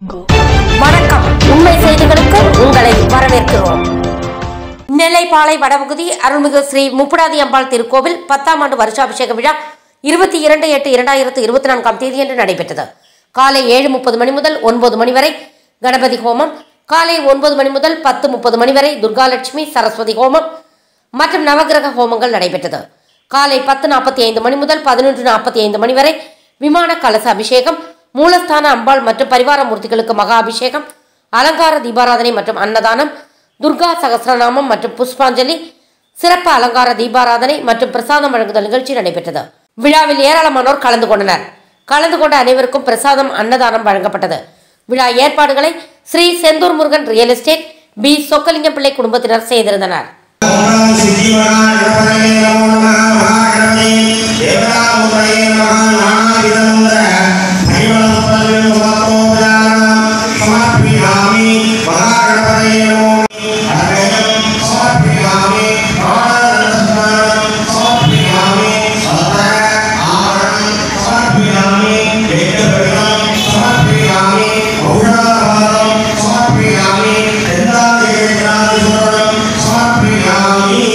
வணக்கம் உண்மை செய்திகளுக்கு உங்களை வரவேற்கிறோம் நெல்லைப்பாளை வடபகுதி அருள்மிகு ஸ்ரீ முப்புடாதி அம்பாள் திருக்கோவில் பத்தாம் ஆண்டு வருஷாபிஷேக விழா இருபத்தி இரண்டு எட்டு இரண்டாயிரத்து இருபத்தி நான்காம் தேதியன்று நடைபெற்றது காலை ஏழு முப்பது மணி முதல் ஒன்பது மணி வரை கணபதி ஹோமம் காலை ஒன்பது மணி முதல் பத்து முப்பது மணி வரை துர்காலட்சுமி சரஸ்வதி ஹோமம் மற்றும் நவகிரக ஹோமங்கள் நடைபெற்றது காலை பத்து நாற்பத்தி ஐந்து மணி முதல் பதினொன்று நாற்பத்தி ஐந்து மணி வரை விமான கலச அபிஷேகம் மூலஸ்தான அம்பாள் மற்றும் பரிவார மூர்த்திகளுக்கு மகா அபிஷேகம் அலங்கார தீபாராதனை மற்றும் அன்னதானம் துர்கா சகஸ்ரநாமம் மற்றும் புஷ்பாஞ்சலி சிறப்பு அலங்கார தீபாராதனை மற்றும் பிரசாதம் வழங்குதல் நிகழ்ச்சி நடைபெற்றது விழாவில் ஏராளமானோர் கலந்து கொண்டனர் கலந்து கொண்ட அனைவருக்கும் பிரசாதம் அன்னதானம் வழங்கப்பட்டது விழா ஏற்பாடுகளை Sri Senthur Murugan real estate P Chockalingam Pillai குடும்பத்தினர் செய்திருந்தனர் ஓம் சித்தி மகாகணபதே நமோ நமः மகாகணபதே தேவதாமுதயே நமः நானாவிதமுதர ஹரிவலமுதலில் முகத்தோபிதானம் சமர்ப்பியாமி மகாகணபதே நமோ அடவேகம் சமர்ப்பியாமி பிராணதர்சனம் சமர்ப்பியாமி சதர ஆவரணம் சமர்ப்பியாமி வேதபிரதம் சமர்ப்பியாமி ஔஷதபாதம் சமர்ப்பியாமி கந்தாதேஜாதிசுரம் சமர்ப்பியாமி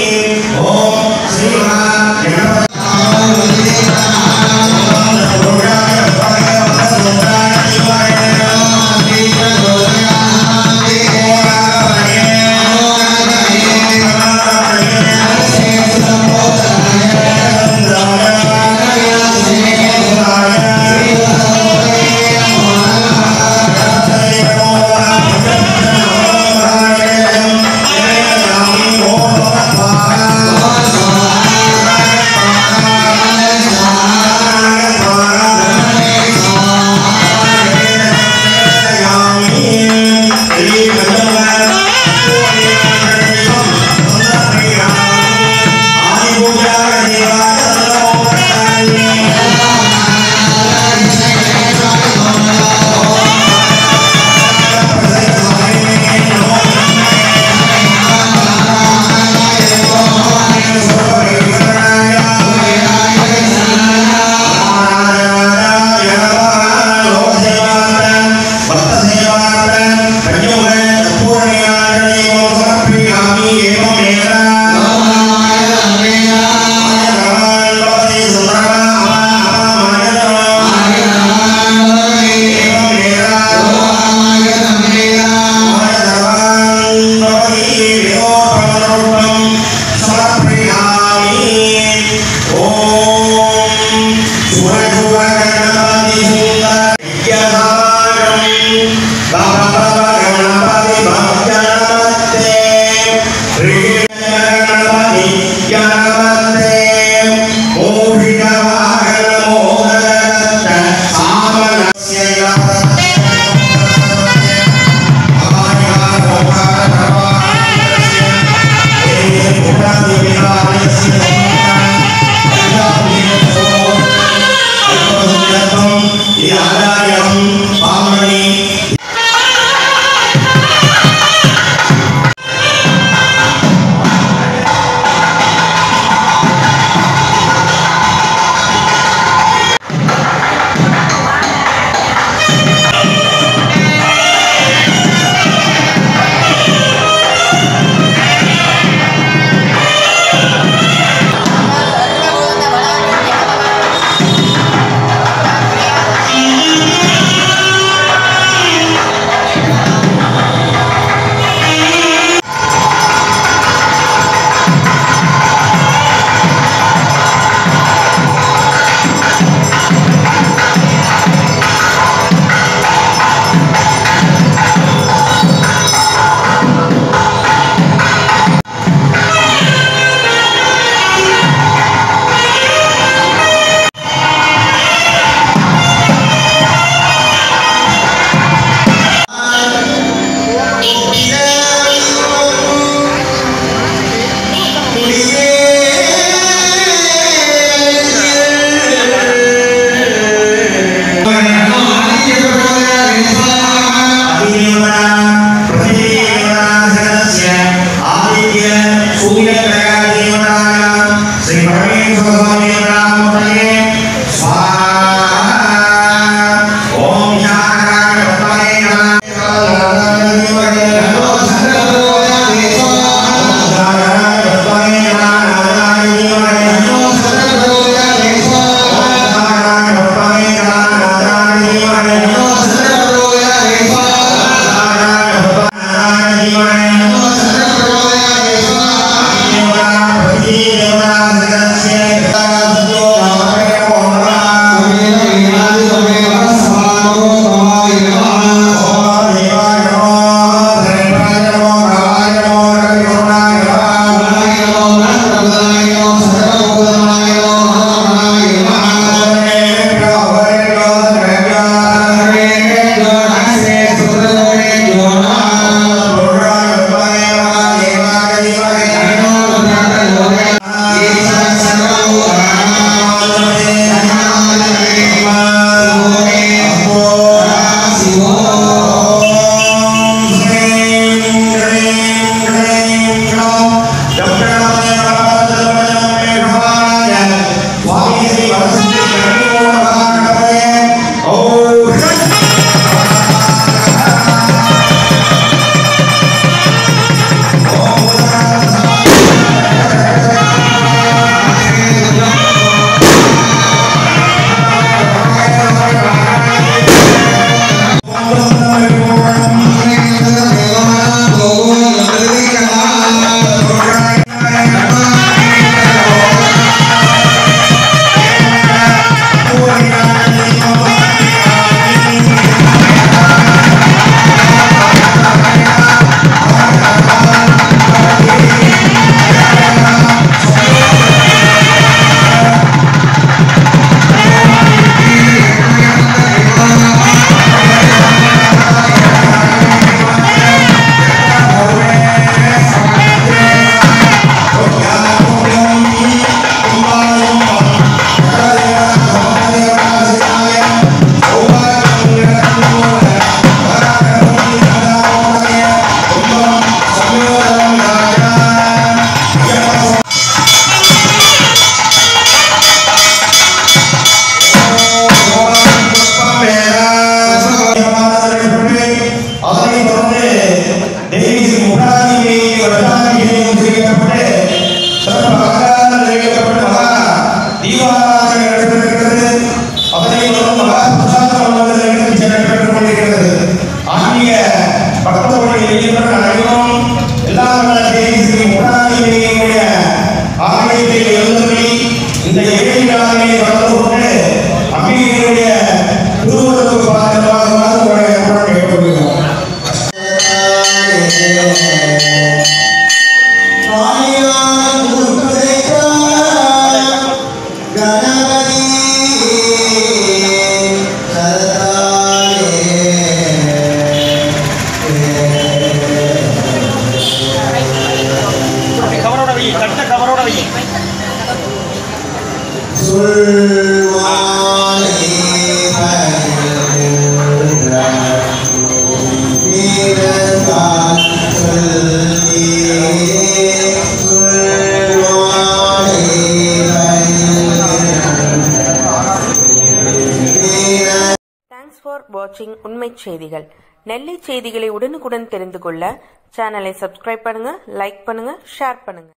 ஓம் ஸ்ரீ மகா வெளியிட்ட அனைவரும் எல்லாம் வல்ல தேவி ஸ்ரீ முடாதிபதியினுடைய ஆலயத்தை எழுந்தபடி இந்த இறைவிழாவினை தொடர்பு கொண்டு அம்பிகையினுடைய திருவுருவ பாத்திரமாக உங்களுடைய அன்புடன் கேட்டுக்கொள்கிறோம் கவரோட வை கட்ட கவரோட வை தேங்க்ஸ் ஃபார் வாட்சிங் உண்மை செய்திகள் நெல்லை செய்திகளை உடனுக்குடன் தெரிந்து கொள்ள சேனலை சப்ஸ்கிரைப் பண்ணுங்க லைக் பண்ணுங்க ஷேர் பண்ணுங்க